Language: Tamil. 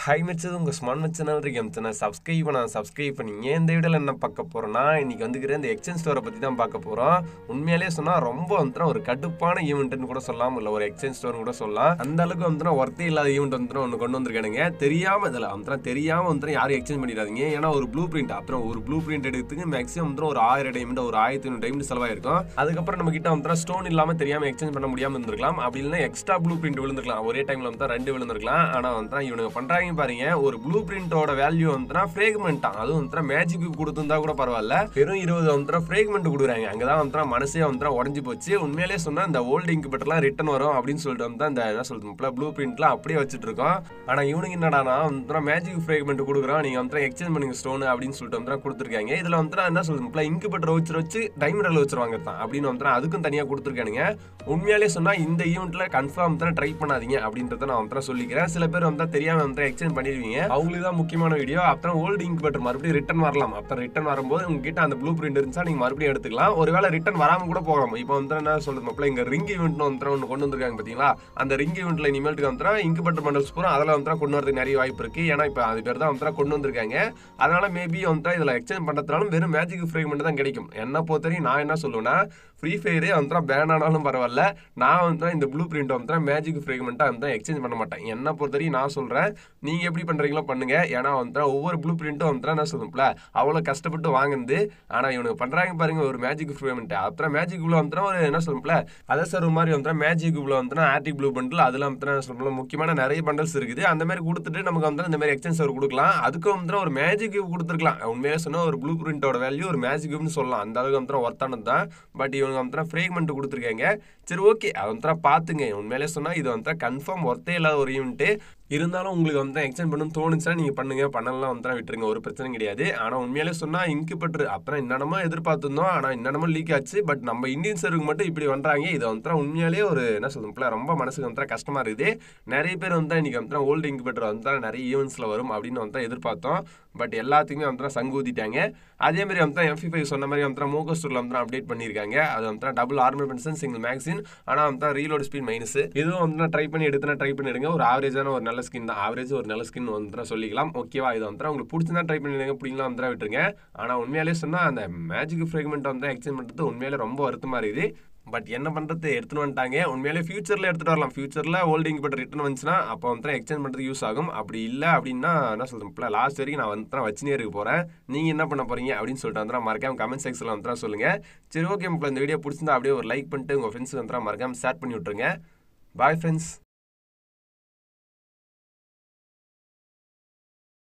ஹை மிச்சது உங்கள் ஸ்மார்ட் சேனல் இருக்கேன் சேனல் சப்ஸ்கிரைப் பண்ண சப்ஸ்கிரைப் பண்ணீங்க இந்த வீடியோவில் என்ன பார்க்க போகிறோன்னா இன்னைக்கு வந்துக்கிற இந்த எக்ஸ்சேஞ்ச் ஸ்டோரை பற்றி தான் பார்க்க போகிறோம் உண்மையிலேயே சொன்னால் ரொம்ப வந்துட்டு ஒரு கடுப்பான ஈவெண்ட்னு கூட சொல்லலாம் இல்லை ஒரு எக்ஸ்சேஞ்ச் ஸ்டோர்னு கூட சொல்லலாம் அந்த அளவுக்கு வந்துட்டு ஒர்த்தே இல்லாத ஈவெண்ட் வந்துட்டு ஒன்று கொண்டு வந்திருக்கானுங்க தெரியாமல் இதில் வந்துட்டு தெரியாமல் வந்துட்டு யாரும் எக்ஸ்சேஞ்ச் பண்ணிடாதீங்க ஏன்னா ஒரு ப்ளூ பிரிண்ட் அப்புறம் ஒரு ப்ளூ பிரிண்ட் எடுத்துக்கு மேக்ஸிமம் வந்துட்டு ஒரு ஆயிரம் டைமண்ட் ஒரு ஆயிரத்தி ஐநூறு டைமண்ட் செலவாயிருக்கும் அதுக்கப்புறம் நம்ம கிட்ட வந்துட்டு ஸ்டோன் இல்லாமல் தெரியாமல் எக்ஸ்சேஞ்ச் பண்ண முடியாமல் இருந்திருக்கலாம் அப்படி இல்லைன்னா எக்ஸ்ட்ரா ப்ளூ பிரிண்ட் விழுந்திருக்கலாம் ஒரே டைமில் வந்து ரெண்டு விழுந்திருக்கலாம் ஆனால் வந்து இவனுங்க பண்ணுறாங்க பாருங்க ஒரு ப்ளூ பிரிண்டோட வேல்யூ வந்துனா ஃப்ரேக்மெண்ட் அதுவும் வந்து மேஜிக் கொடுத்துருந்தா கூட பரவாயில்ல வெறும் இருபது வந்து ஃப்ரேக்மெண்ட் கொடுக்குறாங்க அங்கே தான் வந்து மனசே வந்து உடஞ்சி போச்சு உண்மையிலேயே சொன்னால் இந்த ஓல்டு இன்குபேட்டர்லாம் ரிட்டன் வரும் அப்படின்னு சொல்லிட்டு வந்து இந்த என்ன சொல்றது ப்ளூ பிரிண்ட்லாம் அப்படியே வச்சுட்டு இருக்கோம் ஆனால் இவனுக்கு என்னடானா வந்து மேஜிக் ஃப்ரேக்மெண்ட் கொடுக்குறோம் நீங்கள் வந்து எக்ஸ்சேஞ்ச் பண்ணுங்க ஸ்டோன் அப்படின்னு சொல்லிட்டு வந்து கொடுத்துருக்காங்க இதில் வந்து என்ன சொல்றது இன்குபேட்டர் வச்சு வச்சு டைமண்டில் வச்சிருவாங்க தான் அப்படின்னு வந்து அதுக்கும் தனியாக கொடுத்துருக்கானுங்க உண்மையாலே சொன்னால் இந்த ஈவெண்ட்டில் கன்ஃபார்ம் தான் ட்ரை பண்ணாதீங்க அப்படின்றத நான் வந்து சொல்லிக்கிறேன் சில பேர் வந்து தெரியாமல் வந்து எக்ஸ்சேஞ்ச் பண்ணிடுவீங்க அவங்களுக்கு தான் முக்கியமான வீடியோ அப்புறம் ஓல்டு இன்குபேட்டர் மறுபடியும் ரிட்டன் வரலாம் அப்புறம் ரிட்டன் வரும்போது உங்ககிட்ட அந்த ப்ளூ பிரிண்ட் இருந்துச்சா நீங்கள் மறுபடியும் எடுத்துக்கலாம் ஒருவேளை ரிட்டன் வராமல் கூட போகலாம் இப்போ வந்து என்ன சொல்றது மாப்பிள்ள இங்கே ரிங் ஈவெண்ட்னு வந்து ஒன்று கொண்டு வந்திருக்காங்க பார்த்தீங்களா அந்த ரிங் ஈவெண்ட்டில் இனிமேல்ட்டு வந்து இன்குபேட்டர் மண்டல்ஸ் பூரா அதில் வந்து கொண்டு வரதுக்கு நிறைய வாய்ப்பு இருக்கு ஏன்னா இப்போ அது பேர் தான் வந்து கொண்டு வந்திருக்காங்க அதனால மேபி வந்து இதில் எக்ஸ்சேஞ்ச் பண்ணுறதுனாலும் வெறும் மேஜிக் ஃப்ரேக்மெண்ட் தான் கிடைக்கும் என்ன பொறுத்தவரைக்கும் நான் என்ன சொல்லுவேன்னா ஃப்ரீ ஃபயரே வந்து பேன் ஆனாலும் பரவாயில்ல நான் வந்து இந்த ப்ளூ பிரிண்ட் வந்து மேஜிக் ஃப்ரேக்மெண்ட்டாக வந்து எக்ஸ்சேஞ்ச் பண்ண மாட்டேன் என்ன பொறுத்தவரைக்கும் நான் சொல்கிறேன் நீங்கள் எப்படி பண்ணுறீங்களோ பண்ணுங்க ஏன்னா வந்து ஒவ்வொரு ப்ளூ பிரிண்ட்டும் வந்து என்ன சொல்லும்ல அவ்வளோ கஷ்டப்பட்டு வாங்குது ஆனால் இவனுக்கு பண்ணுறாங்க பாருங்க ஒரு மேஜிக் ஃப்ரேக்மெண்ட் அப்புறம் மேஜிக் உள்ள வந்து ஒரு என்ன சொல்லும்ல அதே சார் மாதிரி வந்து மேஜிக் உள்ள வந்து ஆர்டிக் ப்ளூ பண்டில் அதில் வந்து என்ன சொல்லணும் முக்கியமான நிறைய பண்டல்ஸ் இருக்குது அந்த மாதிரி கொடுத்துட்டு நமக்கு வந்து இந்த மாதிரி எக்ஸ்சேஞ்ச் சர்வர் கொடுக்கலாம் அதுக்கு வந்து ஒரு மேஜிக் கொடுத்துருக்கலாம் உண்மையாக சொன்னால் ஒரு ப்ளூ பிரிண்டோட வேல்யூ ஒரு மேஜிக்னு சொல்லலாம் அந்த அளவுக்கு வந்து ஒர்த்தானது தான் பட் இவங்க வந்து ஃப்ரேக்மெண்ட் கொடுத்துருக்காங்க சரி ஓகே அது வந்து பார்த்துங்க உண்மையிலே சொன்னால் இது வந்து கன்ஃபார்ம் ஒர்த்தே இல்லாத ஒரு ஈவெண்ட்டு இருந்தாலும் உங்களுக்கு வந்து எக்ஸ்டெண்ட் பண்ணணும்னு தோணுச்சுன்னா நீங்கள் பண்ணுங்க பண்ணலாம் வந்து விட்டுருங்க ஒரு பிரச்சனையும் கிடையாது ஆனால் உண்மையிலே சொன்னால் இன்குபேட்டர் அப்புறம் என்னென்னமோ எதிர்பார்த்துருந்தோம் ஆனால் என்னென்னமோ லீக் ஆச்சு பட் நம்ம இந்தியன் சர்வுக்கு மட்டும் இப்படி பண்ணுறாங்க இதை வந்து உண்மையாலே ஒரு என்ன சொல்லுங்களா ரொம்ப மனசுக்கு வந்து கஷ்டமாக இருக்குது நிறைய பேர் வந்து இன்னைக்கு வந்து ஓல்டு இன்குபேட்டர் வந்து நிறைய ஈவெண்ட்ஸில் வரும் அப்படின்னு வந்து எதிர்பார்த்தோம் பட் எல்லாத்துக்குமே வந்து சங்கு ஊதிட்டாங்க அதே மாதிரி வந்து எஃபி ஃபைவ் சொன்ன மாதிரி வந்து மோகோ ஸ்டோரில் வந்து அப்டேட் பண்ணியிருக்காங்க அது வந்து டபுள் ஆர்மர் பென்சன் சிங்கிள் மேக்ஸின் ஆனால் வந்து ரீலோட் ஸ்பீட் மைனஸ் இதுவும் வந்து ட்ரை பண்ணி எடுத்துனா ட்ரை பண்ணிடுங்க ஒரு ஆவரேஜான ஒரு நல்ல ஸ்கின் தான் ஆவரேஜ் ஒரு நல்ல ஸ்கின் வந்து சொல்லிக்கலாம் ஓகேவா இது வந்து உங்களுக்கு பிடிச்சிருந்தா ட்ரை பண்ணிடுங்க பிடிக்கலாம் வந்து விட்டுருங்க ஆனால் உண்மையாலே சொன்னால் அந்த மேஜிக் ஃப்ரேக்மெண்ட் வந்து எக்ஸ்சேஞ்ச் பண்ணுறது உண்மையிலே ரொம்ப வருத்தமாக இருக்குது பட் என்ன பண்ணுறது எடுத்துன்னு வந்துட்டாங்க உண்மையிலே ஃபியூச்சரில் எடுத்துகிட்டு வரலாம் ஃபியூச்சரில் ஓல்டிங் பட் ரிட்டர்ன் வந்துச்சுன்னா அப்போ வந்து எக்ஸ்சேஞ்ச் பண்ணுறதுக்கு யூஸ் ஆகும் அப்படி இல்லை அப்படின்னா என்ன சொல்கிறேன் இப்போ லாஸ்ட் வரைக்கும் நான் வந்து தான் வச்சுனே இருக்க போகிறேன் நீங்கள் என்ன பண்ண போகிறீங்க அப்படின்னு சொல்லிட்டு வந்து மறக்காம கமெண்ட் செக்ஷனில் வந்து சொல்லுங்கள் சரி ஓகே இப்போ இந்த வீடியோ பிடிச்சிருந்தா அப்படியே ஒரு லைக் பண்ணிட்டு உங்கள் ஃப்ரெண்ட்ஸுக்கு வந்து மறக்காம ஷேர் பண்ணி விட்ருங்க பாய் ஃப்ரெண்ட்ஸ்